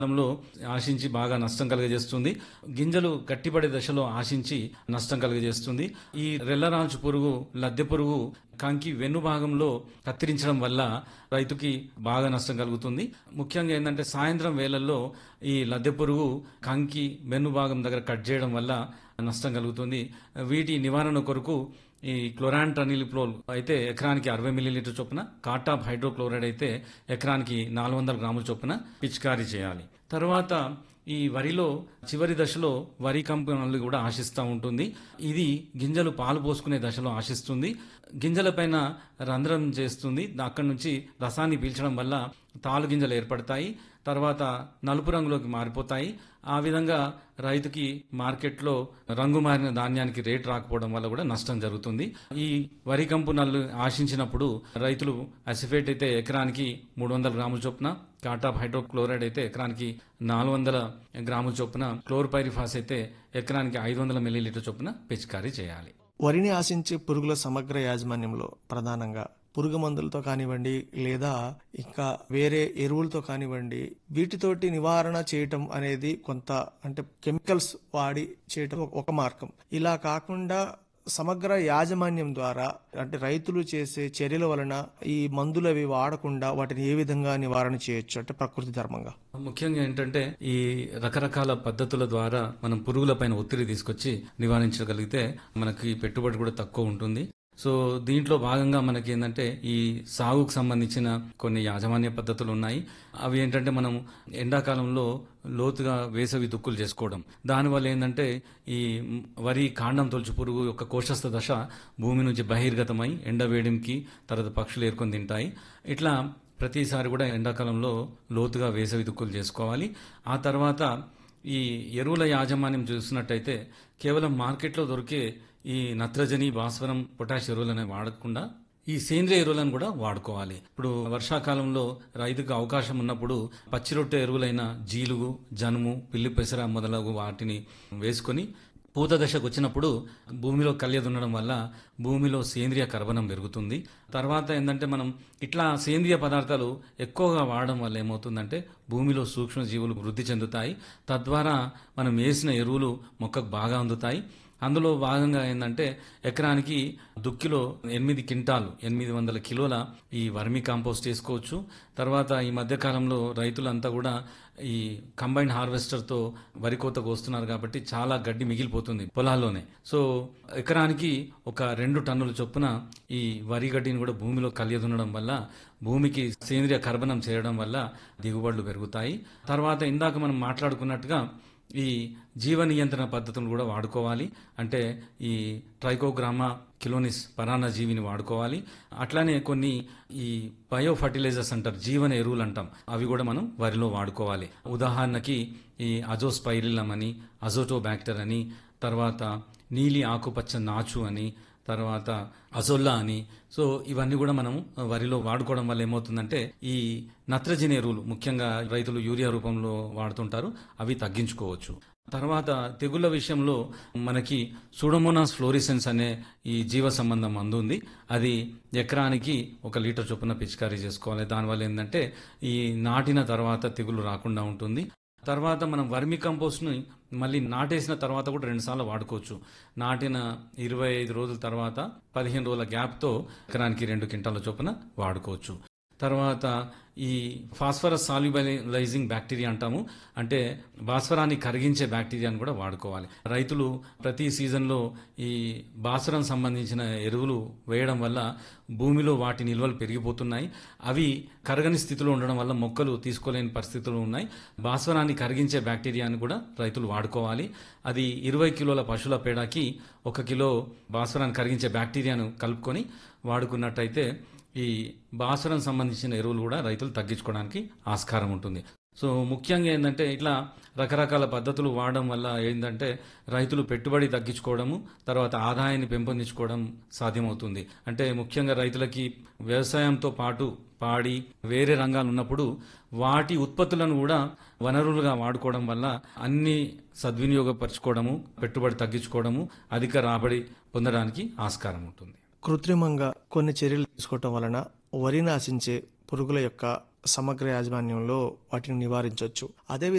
లో ఆశించి బాగా నష్టం కలుగజేస్తుంది గింజలు గట్టిపడే దశలో ఆశించి నష్టం కలుగజేస్తుంది ఈ రెల్లరాంచు పురుగు లద్దె పురుగు కంకి వెన్ను భాగంలో కత్తిరించడం వల్ల రైతుకి బాగా నష్టం కలుగుతుంది ముఖ్యంగా ఏంటంటే సాయంత్రం వేళల్లో ఈ లద్దె పురుగు కంకి వెన్ను భాగం దగ్గర కట్ చేయడం వల్ల నష్టం కలుగుతుంది వీటి నివారణ కొరకు ఈ క్లోరాంట్రనిలిప్లోల్ అయితే ఎకరానికి అరవై మిల్లీలీటర్ చొప్పున కాటాప్ హైడ్రోక్లోరైడ్ అయితే ఎకరానికి నాలుగు వందల గ్రాముల చొప్పున పిచికారీ చేయాలి తర్వాత ఈ వరిలో చివరి దశలో వరి కంపెనీలు కూడా ఆశిస్తూ ఉంటుంది ఇది గింజలు పాలు పోసుకునే దశలో ఆశిస్తుంది గింజలపైన రంధ్రం చేస్తుంది అక్కడి నుంచి రసాన్ని పీల్చడం వల్ల తాలు గింజలు ఏర్పడతాయి తర్వాత నలుపు రంగులోకి మారిపోతాయి ఆ విధంగా రైతుకి మార్కెట్లో రంగు మారిన ధాన్యానికి రేట్ రాకపోవడం వల్ల కూడా నష్టం జరుగుతుంది ఈ వరి కంపు నల్లు ఆశించినప్పుడు రైతులు అసిఫేట్ అయితే ఎకరానికి మూడు వందల గ్రాముల చొప్పున కాటాప్ హైడ్రోక్లోరైడ్ అయితే ఎకరానికి నాలుగు వందల గ్రాముల చొప్పున క్లోర్పైరిఫాస్ అయితే ఎకరానికి ఐదు వందల మిల్లీలీటర్ చొప్పున పిచికారీ చేయాలి వరిని ఆశించే పురుగుల సమగ్ర యాజమాన్యంలో ప్రధానంగా పురుగు మందులతో కానివ్వండి లేదా ఇంకా వేరే ఎరువులతో కానివ్వండి వీటితోటి నివారణ చేయటం అనేది కొంత అంటే కెమికల్స్ వాడి చేయటం ఒక- ఒక మార్గం ఇలా కాకుండా సమగ్ర యాజమాన్యం ద్వారా అంటే రైతులు చేసే చర్యల వలన ఈ మందులు అవి వాడకుండా వాటిని ఏ విధంగా నివారణ చేయొచ్చు అంటే ప్రకృతి ధర్మంగా ముఖ్యంగా ఏంటంటే ఈ రకరకాల పద్ధతుల ద్వారా మనం పురుగుల పైన ఒత్తిడి తీసుకొచ్చి నివారించగలిగితే మనకి పెట్టుబడి కూడా తక్కువ ఉంటుంది సో దీంట్లో భాగంగా మనకి ఏంటంటే ఈ సాగుకు సంబంధించిన కొన్ని యాజమాన్య పద్ధతులు ఉన్నాయి అవి ఏంటంటే మనం ఎండాకాలంలో లోతుగా వేసవి దుక్కులు చేసుకోవడం దానివల్ల ఏంటంటే ఈ వరి కాండం తొలుచు పురుగు యొక్క కోశస్థ దశ భూమి నుంచి బహిర్గతమై ఎండ వేడికి తర్వాత పక్షులు ఏరుకొని తింటాయి ఇట్లా ప్రతిసారి కూడా ఎండాకాలంలో లోతుగా వేసవి దుక్కులు చేసుకోవాలి ఆ తర్వాత ఈ ఎరువుల యాజమాన్యం చూసినట్టయితే కేవలం మార్కెట్లో దొరికే ఈ నత్రజని భాస్వరం పొటాష్ ఎరువులను వాడకుండా ఈ సేంద్రియ ఎరువులను కూడా వాడుకోవాలి ఇప్పుడు వర్షాకాలంలో రైతుకు అవకాశం ఉన్నప్పుడు పచ్చి రొట్టె ఎరువులైన జీలుగు జనుము పిల్లి పెసర మొదలగు వాటిని వేసుకొని పూత దశకు వచ్చినప్పుడు భూమిలో కళ్య దున్నడం వల్ల భూమిలో సేంద్రియ కర్బనం పెరుగుతుంది తర్వాత ఏంటంటే మనం ఇట్లా సేంద్రియ పదార్థాలు ఎక్కువగా వాడడం వల్ల ఏమవుతుందంటే భూమిలో సూక్ష్మజీవులు వృద్ధి చెందుతాయి తద్వారా మనం వేసిన ఎరువులు మొక్కకు బాగా అందుతాయి అందులో భాగంగా ఏంటంటే ఎకరానికి దుక్కిలో ఎనిమిది క్వింటాలు ఎనిమిది వందల కిలోల ఈ వర్మి కాంపోస్ట్ వేసుకోవచ్చు తర్వాత ఈ మధ్య కాలంలో రైతులంతా కూడా ఈ కంబైన్ హార్వెస్టర్తో వరి కోతకు వస్తున్నారు కాబట్టి చాలా గడ్డి మిగిలిపోతుంది పొలాల్లోనే సో ఎకరానికి ఒక రెండు టన్నుల చొప్పున ఈ వరి గడ్డిని కూడా భూమిలో కలియదున్నడం వల్ల భూమికి సేంద్రియ కర్బనం చేయడం వల్ల దిగుబడులు పెరుగుతాయి తర్వాత ఇందాక మనం మాట్లాడుకున్నట్టుగా ఈ జీవ నియంత్రణ పద్ధతులు కూడా వాడుకోవాలి అంటే ఈ ట్రైకోగ్రామా కిలోనిస్ పరాన్న జీవిని వాడుకోవాలి అట్లానే కొన్ని ఈ బయో ఫర్టిలైజర్స్ అంటారు జీవన ఎరువులు అంటాం అవి కూడా మనం వరిలో వాడుకోవాలి ఉదాహరణకి ఈ అజోస్పైరిలం అని అజోటోబ్యాక్టర్ అని తర్వాత నీలి ఆకుపచ్చ నాచు అని తర్వాత అజొల్లా అని సో ఇవన్నీ కూడా మనం వరిలో వాడుకోవడం వల్ల ఏమవుతుందంటే ఈ నత్రజని ఎరువులు ముఖ్యంగా రైతులు యూరియా రూపంలో వాడుతుంటారు అవి తగ్గించుకోవచ్చు తర్వాత తెగుళ్ళ విషయంలో మనకి సూడోమోనాస్ ఫ్లోరిసెన్స్ అనే ఈ జీవ సంబంధం అందుంది అది ఎకరానికి ఒక లీటర్ చొప్పున పిచికారీ చేసుకోవాలి దానివల్ల ఏంటంటే ఈ నాటిన తర్వాత తెగులు రాకుండా ఉంటుంది తర్వాత మనం వర్మి కంపోస్ట్ని మళ్ళీ నాటేసిన తర్వాత కూడా రెండుసార్లు వాడుకోవచ్చు నాటిన ఇరవై ఐదు రోజుల తర్వాత పదిహేను రోజుల గ్యాప్తో ఎకరానికి రెండు క్వింటాల చొప్పున వాడుకోవచ్చు తర్వాత ఈ ఫాస్ఫరస్ సాల్యుబలైజింగ్ బ్యాక్టీరియా అంటాము అంటే భాస్వరాన్ని కరిగించే బ్యాక్టీరియాను కూడా వాడుకోవాలి రైతులు ప్రతి సీజన్లో ఈ భాస్వరం సంబంధించిన ఎరువులు వేయడం వల్ల భూమిలో వాటి నిల్వలు పెరిగిపోతున్నాయి అవి కరగని స్థితిలో ఉండడం వల్ల మొక్కలు తీసుకోలేని పరిస్థితులు ఉన్నాయి భాస్వరాన్ని కరిగించే బ్యాక్టీరియాని కూడా రైతులు వాడుకోవాలి అది ఇరవై కిలోల పశువుల పేడకి ఒక కిలో భాస్వరాన్ని కరిగించే బ్యాక్టీరియాను కలుపుకొని వాడుకున్నట్టయితే ఈ భాస్వరం సంబంధించిన ఎరువులు కూడా రైతులు తగ్గించుకోవడానికి ఆస్కారం ఉంటుంది సో ముఖ్యంగా ఏంటంటే ఇట్లా రకరకాల పద్ధతులు వాడడం వల్ల ఏంటంటే రైతులు పెట్టుబడి తగ్గించుకోవడము తర్వాత ఆదాయాన్ని పెంపొందించుకోవడం సాధ్యమవుతుంది అంటే ముఖ్యంగా రైతులకి వ్యవసాయంతో పాటు పాడి వేరే రంగాలు ఉన్నప్పుడు వాటి ఉత్పత్తులను కూడా వనరులుగా వాడుకోవడం వల్ల అన్ని సద్వినియోగపరచుకోవడము పెట్టుబడి తగ్గించుకోవడము అధిక రాబడి పొందడానికి ఆస్కారం ఉంటుంది కృత్రిమంగా కొన్ని చర్యలు తీసుకోవటం వలన వరిని ఆశించే పురుగుల యొక్క సమగ్ర యాజమాన్యంలో వాటిని నివారించవచ్చు అదే